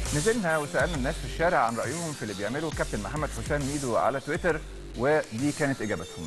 نزلنا وسالنا الناس في الشارع عن رايهم في اللي بيعمله كابتن محمد حسام ميدو على تويتر ودي كانت اجابتهم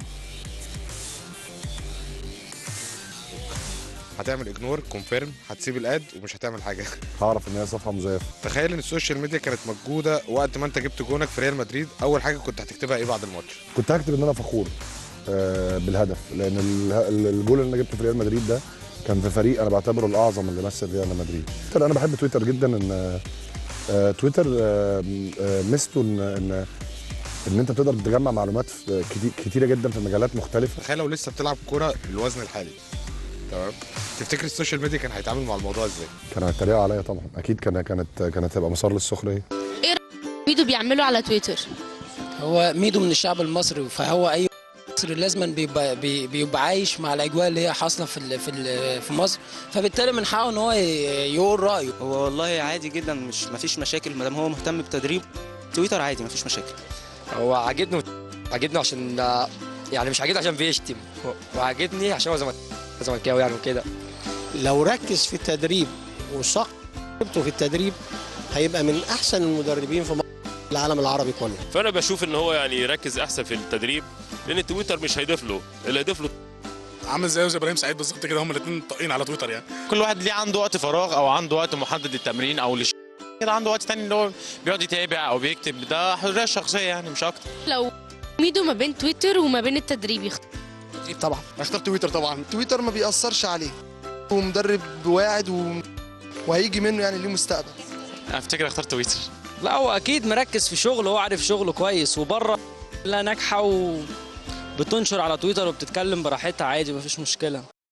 هتعمل اجنور كونفيرم هتسيب الاد ومش هتعمل حاجه هعرف ان هي صفحه مزيفه تخيل ان السوشيال ميديا كانت موجوده وقت ما انت جبت جونك في ريال مدريد اول حاجه كنت هتكتبها ايه بعد الماتش كنت هكتب ان انا فخور آه، بالهدف لان ال- ال- الجول اللي انا جبته في ريال مدريد ده كان في فريق انا بعتبره الاعظم اللي مثل ريال مدريد تويتر انا بحب تويتر جدا ان آه، تويتر آه، آه، ميزته ان ان ان انت بتقدر تجمع معلومات في- كتي- كتيره جدا في مجالات مختلفه تخيل لو لسه بتلعب كوره بالوزن الحالي تمام تفتكر السوشيال ميديا كان هيتعامل مع الموضوع ازاي كانوا هيتريقوا عليا طبعا اكيد كان كانت كانت هتبقى مسار للسخريه ميدو بيعمله على تويتر هو ميدو من الشعب المصري فهو اي مصري لازما بيبقى بي- بيبقى عايش مع الاجواء اللي هي حاصله في ال- في ال- في مصر فبالتالي من حقه ان هو ي- يقول رايه هو والله عادي جدا مش مفيش مشاكل ما دام هو مهتم بتدريب تويتر عادي مفيش مشاكل هو عاجبني عاجبني عشان يعني مش عاجبني عشان بيشتم وعاجبني عشان هو زمل- زملكاوي يعني وكده لو ركز في التدريب وصق في التدريب هيبقى من احسن المدربين في مصر العالم العربي كله فانا بشوف ان هو يعني يركز احسن في التدريب لان التويتر مش هيضيف له اللي هيضيف له عامل زيه زي ابراهيم سعيد بالظبط كده هما الاثنين طاقين على تويتر يعني كل واحد ليه عنده وقت فراغ او عنده وقت محدد للتمرين او للش... كده عنده وقت تاني اللي هو بيقعد يتابع او بيكتب ده حريه شخصيه يعني مش اكتر لو ميدو ما بين تويتر وما بين التدريب يختار طبعا اختار تويتر طبعا تويتر ما بيأثرش عليه ومدرب واعد و... وهيجي منه يعني ليه مستقبل افتكر اختار تويتر لا هو اكيد مركز في شغله هو عارف شغله كويس وبره لا ناجحه وبتنشر على تويتر وبتتكلم براحتها عادي مفيش مشكله